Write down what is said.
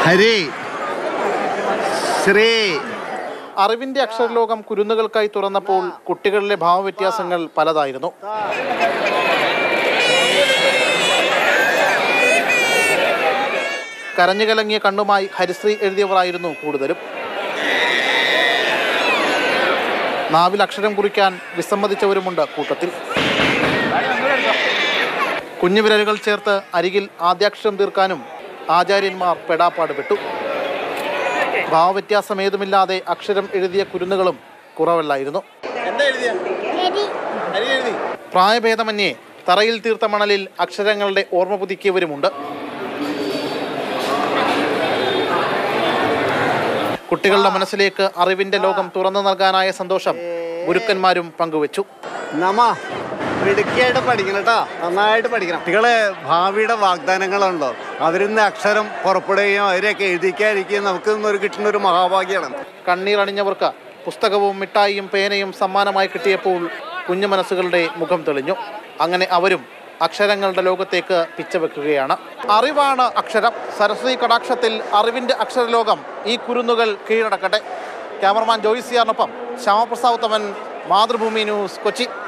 ഹരി ശ്രീ അറിവിന്റെ അക്ഷരലോകം കുരുന്നുകൾക്കായി തുറന്നപ്പോൾ കുട്ടികളിലെ ഭാവവ്യത്യാസങ്ങൾ പലതായിരുന്നു കരഞ്ഞു കലങ്ങിയ കണ്ണുമായി ഹരിശ്രീ എഴുതിയവരായിരുന്നു കൂടുതലും നാവിൽ അക്ഷരം കുറിക്കാൻ വിസമ്മതിച്ചവരുമുണ്ട് കൂട്ടത്തിൽ കുഞ്ഞു വിരലുകൾ ചേർത്ത് അരികിൽ ആദ്യാക്ഷരം തീർക്കാനും ആചാര്യന്മാർ പെടാപ്പാട് പെട്ടു ഭാവവ്യത്യാസം ഏതുമില്ലാതെ അക്ഷരം എഴുതിയ കുരുന്നുകളും കുറവല്ലായിരുന്നു പ്രായഭേദമന്യേ തറയിൽ തീർത്ത മണലിൽ അക്ഷരങ്ങളുടെ ഓർമ്മ പുതുക്കിയവരുമുണ്ട് കുട്ടികളുടെ മനസ്സിലേക്ക് അറിവിന്റെ ലോകം തുറന്നു നൽകാനായ സന്തോഷം ഗുരുക്കന്മാരും പങ്കുവച്ചു നമ മിടുക്കിയായിട്ട് പഠിക്കണം കേട്ടോ നന്നായിട്ട് പഠിക്കണം കുട്ടികളെ ഭാവിയുടെ വാഗ്ദാനങ്ങളുണ്ടോ അവരിൽ നിന്ന് അക്ഷരം പുറപ്പെടുകയും അവരെയൊക്കെ എഴുതിക്കാതിരിക്കുകയും നമുക്ക് ഇന്നൊരു കിട്ടുന്ന ഒരു മഹാഭാഗ്യമാണ് കണ്ണീർ അണിഞ്ഞവർക്ക് പുസ്തകവും മിഠായിയും പേനയും സമ്മാനമായി കിട്ടിയപ്പോൾ കുഞ്ഞു മനസ്സുകളുടെ മുഖം തെളിഞ്ഞു അങ്ങനെ അവരും അക്ഷരങ്ങളുടെ ലോകത്തേക്ക് പിച്ചവെക്കുകയാണ് അറിവാണ് അക്ഷരം സരസ്വതി കടാക്ഷത്തിൽ അറിവിന്റെ അക്ഷരലോകം ഈ കുരുന്നുകൾ കീഴടക്കട്ടെ ക്യാമറമാൻ ജോയിസിയാറിനൊപ്പം ശ്യാമപ്രസാദ് തമൻ മാതൃഭൂമി ന്യൂസ് കൊച്ചി